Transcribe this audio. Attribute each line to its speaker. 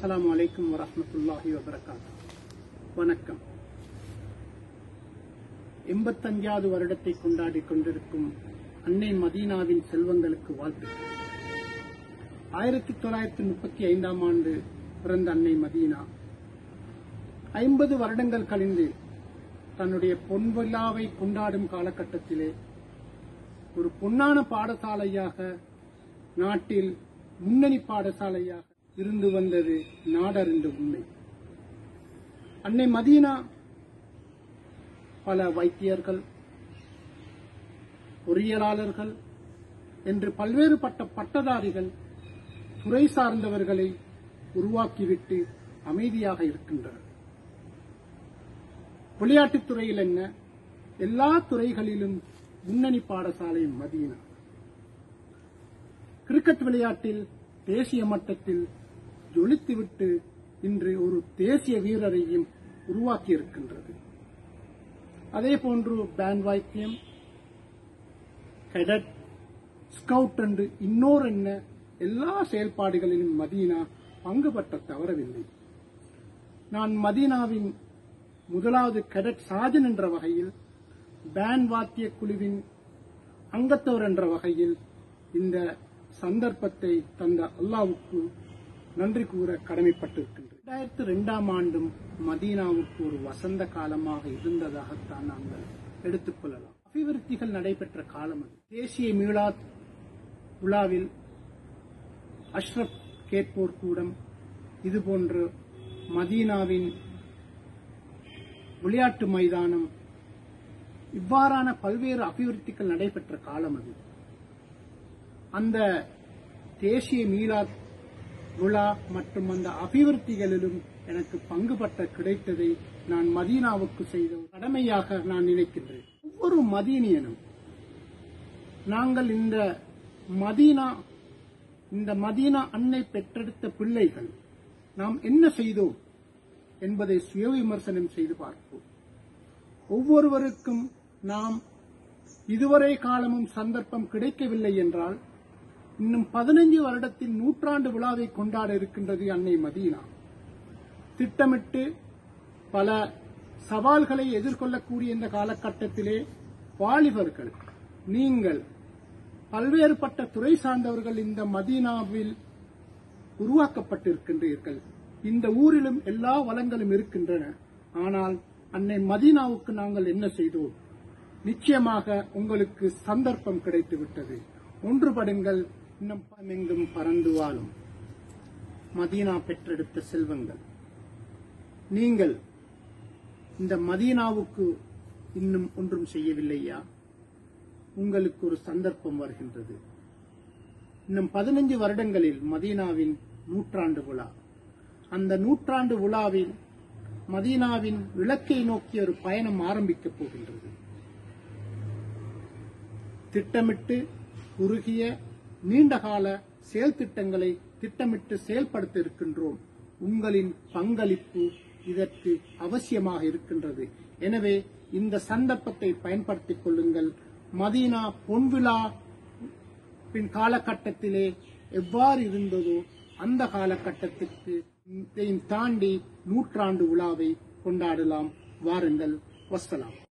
Speaker 1: அஸ்ஸலாமு அலைக்கும் வரஹ்மத்துல்லாஹி வபரகாத்து வணக்கம் எண்பத்தஞ்சாவது வருடத்தை கொண்டாடி கொண்டிருக்கும் அன்னை மதீனாவின் செல்வங்களுக்கு வாழ்த்துக்கள் ஆயிரத்தி தொள்ளாயிரத்தி முப்பத்தி ஐந்தாம் ஆண்டு பிறந்த அன்னை மதீனா ஐம்பது வருடங்கள் கழிந்து தன்னுடைய பொன்விழாவை கொண்டாடும் காலகட்டத்திலே ஒரு பொன்னான பாடசாலையாக நாட்டில் முன்னணி பாடசாலையாக இருந்து வந்தது நாடறிந்த உண்மை அன்னை மதீனா பல வைத்தியர்கள் பொறியியலாளர்கள் என்று பல்வேறுபட்ட பட்டதாரிகள் துறை சார்ந்தவர்களை உருவாக்கிவிட்டு அமைதியாக இருக்கின்றனர் விளையாட்டுத் துறையில் என்ன எல்லா துறைகளிலும் முன்னணி பாடசாலை மதீனா கிரிக்கெட் விளையாட்டில் தேசிய மட்டத்தில் ஜொலித்துவிட்டு இன்று ஒரு தேசிய வீரரையும் உருவாக்கியிருக்கின்றது அதே போன்று பேண்ட் வாக்கியம் கெடட் ஸ்கவுட் என்று இன்னொரு என்ன எல்லா செயல்பாடுகளிலும் மதீனா பங்குபற்ற தவறவில்லை நான் மதீனாவின் முதலாவது கெடட் சாஜன் என்ற வகையில் பேண்ட் வாத்திய குழுவின் அங்கத்தவர் என்ற வகையில் இந்த சந்தர்ப்பத்தை தந்த அல்லாவுக்கு நன்றி கூற கடமைப்பட்டிருக்கின்றோம் இரண்டாயிரத்தி ரெண்டாம் ஆண்டும் மதீனாவுக்கு ஒரு வசந்த காலமாக இருந்ததாகத்தான் நாங்கள் எடுத்துக்கொள்ளலாம் அபிவிருத்திகள் நடைபெற்ற காலம் அது தேசிய மீளாத் விழாவில் அஷ்ரப் கேட்போர் கூடம் இதுபோன்று மதீனாவின் விளையாட்டு மைதானம் இவ்வாறான பல்வேறு அபிவிருத்திகள் நடைபெற்ற காலம் அது அந்த தேசிய மீளாத் விழா மற்றும் அந்த அபிவிருத்திகளிலும் எனக்கு பங்குபட்ட கிடைத்ததை நான் மதீனாவுக்கு செய்த ஒரு கடமையாக நான் நினைக்கின்றேன் ஒவ்வொரு மதீனியனும் நாங்கள் இந்த மதீனா இந்த மதீனா அன்னை பெற்றெடுத்த பிள்ளைகள் நாம் என்ன செய்தோம் என்பதை சுய விமர்சனம் செய்து பார்ப்போம் ஒவ்வொருவருக்கும் நாம் இதுவரை காலமும் சந்தர்ப்பம் கிடைக்கவில்லை என்றால் இன்னும் பதினைஞ்சு வருடத்தில் நூற்றாண்டு விழாவை கொண்டாட இருக்கின்றது அன்னை மதீனா திட்டமிட்டு பல சவால்களை எதிர்கொள்ளக்கூடிய இந்த காலகட்டத்திலே வாலிபர்கள் நீங்கள் பல்வேறுபட்ட துறை சார்ந்தவர்கள் இந்த மதீனாவில் உருவாக்கப்பட்டிருக்கின்றீர்கள் இந்த ஊரிலும் எல்லா வளங்களும் இருக்கின்றன ஆனால் அன்னை மதீனாவுக்கு நாங்கள் என்ன செய்தோம் நிச்சயமாக உங்களுக்கு சந்தர்ப்பம் கிடைத்து விட்டது ஒன்றுபடுங்கள் இன்னும் எங்கும் பறந்து வாழும் மதீனா பெற்றெடுத்த செல்வங்கள் நீங்கள் இந்த மதீனாவுக்கு இன்னும் ஒன்றும் செய்யவில்லையா உங்களுக்கு ஒரு சந்தர்ப்பம் வருகின்றது இன்னும் பதினஞ்சு வருடங்களில் மதீனாவின் நூற்றாண்டு விழா அந்த நூற்றாண்டு விழாவில் மதீனாவின் இலக்கை நோக்கி ஒரு பயணம் ஆரம்பிக்கப் போகின்றது திட்டமிட்டு குறுகிய நீண்டகால செயல் திட்டங்களை திட்டமிட்டு செயல்படுத்த இருக்கின்றோம் உங்களின் பங்களிப்பு இதற்கு அவசியமாக இருக்கின்றது எனவே இந்த சந்தர்ப்பத்தை பயன்படுத்திக் கொள்ளுங்கள் மதீனா பொன்விழா பின் காலகட்டத்திலே எவ்வாறு இருந்ததோ அந்த காலகட்டத்திற்கு இதையும் தாண்டி நூற்றாண்டு விழாவை கொண்டாடலாம் வாருங்கள் வசலாம்